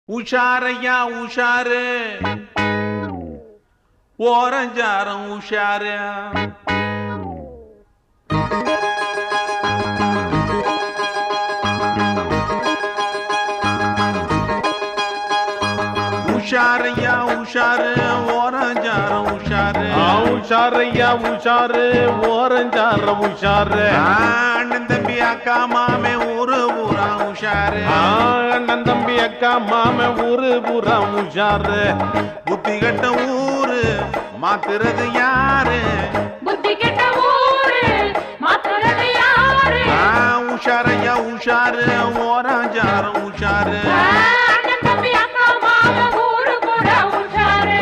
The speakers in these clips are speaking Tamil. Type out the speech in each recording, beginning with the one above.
உஷாரையா உஷாரு ஓரஞ்சாரம் உஷாரு உஷாரையா உஷாரு ஓரஞ்சாரம் உஷாரு ஆ, உஷாரையா உஷாரு ஓரஞ்சார உஷாரு அண்ணன் தம்பி அக்கா மாமே ஊரு ஊரா உஷாரு ஆ, அண்ணன் தம்பி அக்கா மாம ஊரு பூரா உஷாரு புத்தி கட்ட ஊரு மாத்துறது யாரு புத்தி கெட்ட ஊரு மாத்துறது யாரு ஆ, உஷாரையா உஷாரு ஓராஞ்சாரம் உஷாரு ஆ, அண்ணன் தம்பி அக்கா மாமா ஊரு கூட உஷாரு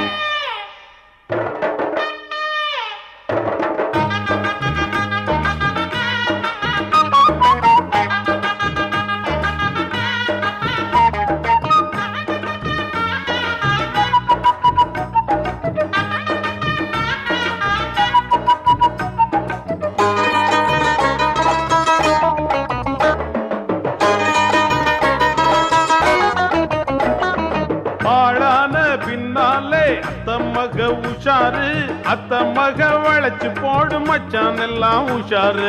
பாழான பின்னாலே அத்த மக உஷாரு அத்த மக வளைச்சு போடு மச்சான் எல்லாம் உஷாரு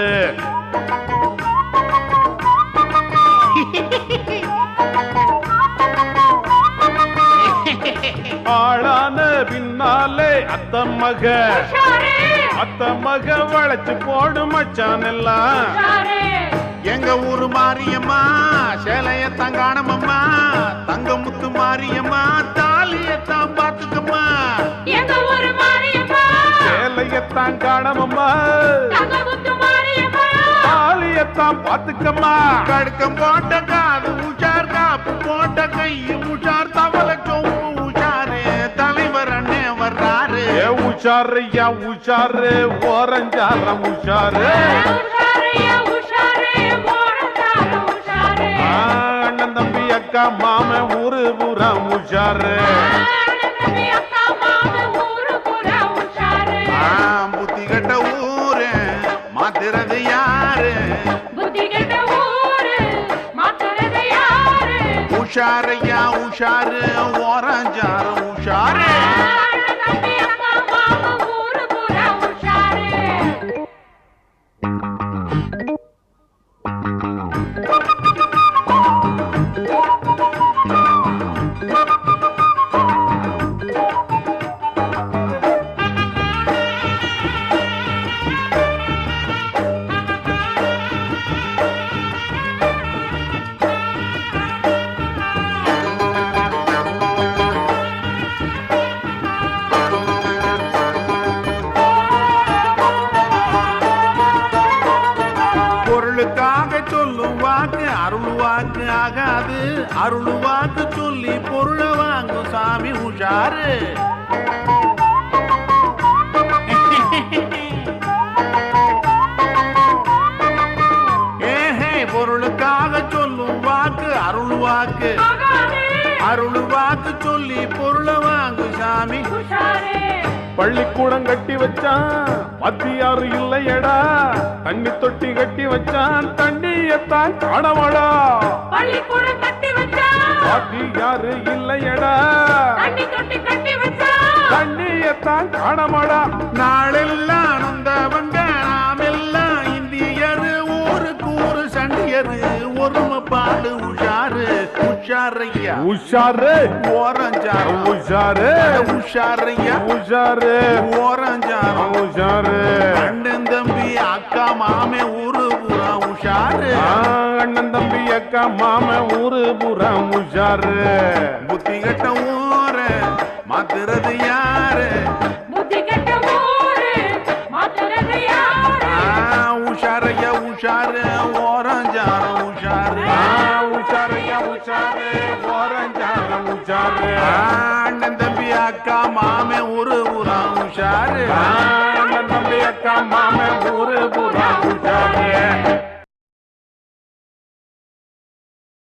ஆளான பின்னாலே அத்த மக உஷாரு அத்த மக வளைச்சு போடு மச்சான் எல்லாம் உஷாரு எங்க ஊரு மாரியம்மா சேலையத்தான் காணமம்மா தங்க முத்து மாரியம்மா தாலியத்தான் பாத்துக்கம்மா எங்க ஊரு மாரியம்மா சேலையத்தான் காணமம்மா தங்கமுத்து மாரியம்மா ஆலியத்தான் பாத்துக்கம்மா கடுக்கம் போட்ட காது உஷார் காப்பு போட்ட கை உஷார் தவள சொம்பு உஷாரு தலைவர் அண்ணே வர்றாரு ஏ உஷாரையா உஷாரு ஓரஞ்சாரம் உஷாரு உஷாரையா உஷாரு ஓரந்தாரு உஷாரு ஆ, அண்ணன் தம்பி அக்கா மாம ஊரு பூரா உஷாரு அண்ணன் தம்பி அக்கா மாமா ஊரு கூட உஷாரு ஆ, புத்தி கட்ட ஊரு மாத்துறது யாரு புத்தி கெட்ட ஊரு மாத்துறது யாரு உஷாரையா உஷாரு ஓரஞ்சாரம் உஷாரு அண்ணன் தம்பி அக்கா மாமா ஊரு கூட உஷாரு பொருளுக்காக சொல்லும் வாக்கு அருள் வாக்கு ஆகாது அருள் வாக்கு சொல்லி பொருளை வாங்கும் சாமி உஷாரு ஏஹே பொருளுக்காக சொல்லும் வாக்கு அருள் வாக்கு ஆகாது அருள் வாக்கு சொல்லி பொருளை வாங்கும் சாமி உஷாரு பள்ளிக்கூடம் கட்டி வச்சான் மத்தியாரு இல்லையடா தண்ணி தொட்டி கட்டி வச்சான் தண்ணியத்தான் காணவாடா பள்ளிக்கூடம் கட்டி வச்சா மத்தியாரு இல்லையடா தண்ணி தொட்டி கட்டி வச்சா தண்ணியத்தான் காணமாடா நாளெல்லாம் நொந்தவங்க நாமெல்லாம் இந்தியரு ஊருக்கு ஊரு சண்டியரு ஒருமை பாடு உஷாரு உஷாரையா உஷாரு ஓரஞ்சாரம் உஷாரு உஷாரையா உஷாரு ஓரஞ்சாரம் உஷாரு அண்ணன் தம்பி அக்கா மாமே ஊரு பூரா உஷாரு ஆ, அண்ணன் தம்பி அக்கா மாம ஊரு பூரா உஷாரு புத்தி கட்ட ஊர மாத்துறது யாரு புத்தி கெட்ட ஊரு மாத்துறது யாரு ஆ, உஷாரையா உஷாரு ஓரஞ்சாரம் உஷாரு ஆ, உஷாரையா உஷாரு ஓரஞ்சாரம் உஷாரு ஆ, அண்ணன் தம்பி அக்கா மாமே ஊரு பூரா உஷாரு ஆ, அண்ணன் தம்பி அக்கா மாம ஊரு பூரா